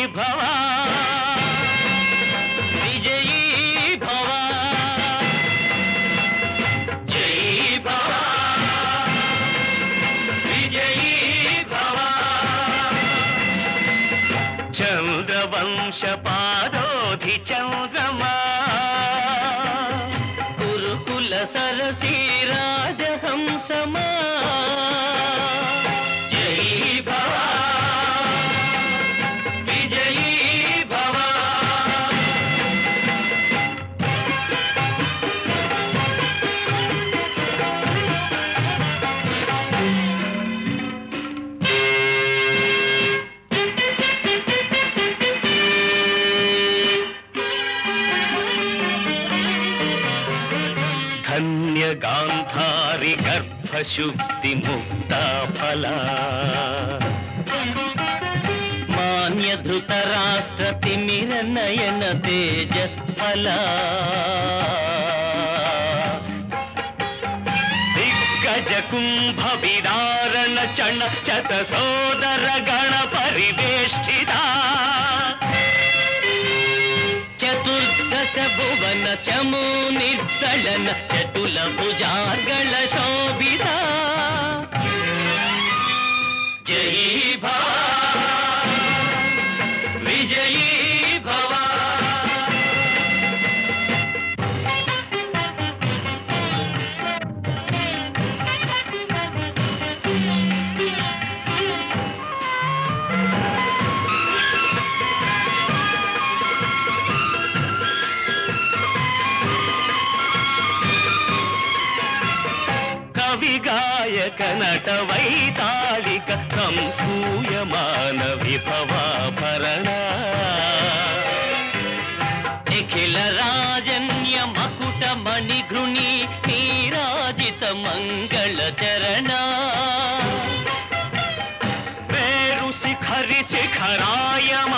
భవ విజయీ భవ జై భవ విజయీ భవ చంద్రవంశ పాదోధి చంద్రమా కురుకుల సరసీ రాజహంసమా జై భవ విజయీ భవ ధన్య గాంధారి గర్భశుద్ధి ముక్త ఫల మాన్య ధృత రాష్ట్ర తిమిర నయన తేజ ఫల దిగ్గజ కుంభ విదారణ చణ చత సోదర గణ పరివేష్టిత చతుర్దశ భువన చమూ నిర్దళన చటుల భుజార్గళ శోభిత జయీ భవ విజయీ భవ కవి గాయక నట వైతాళిక సంస్కూయమాన విభవాభరణ నిఖిల రాజన్య మకుట మణిఘృణి నీరాజిత మంగళ చరణ వేరు శిఖరి శిఖరాయ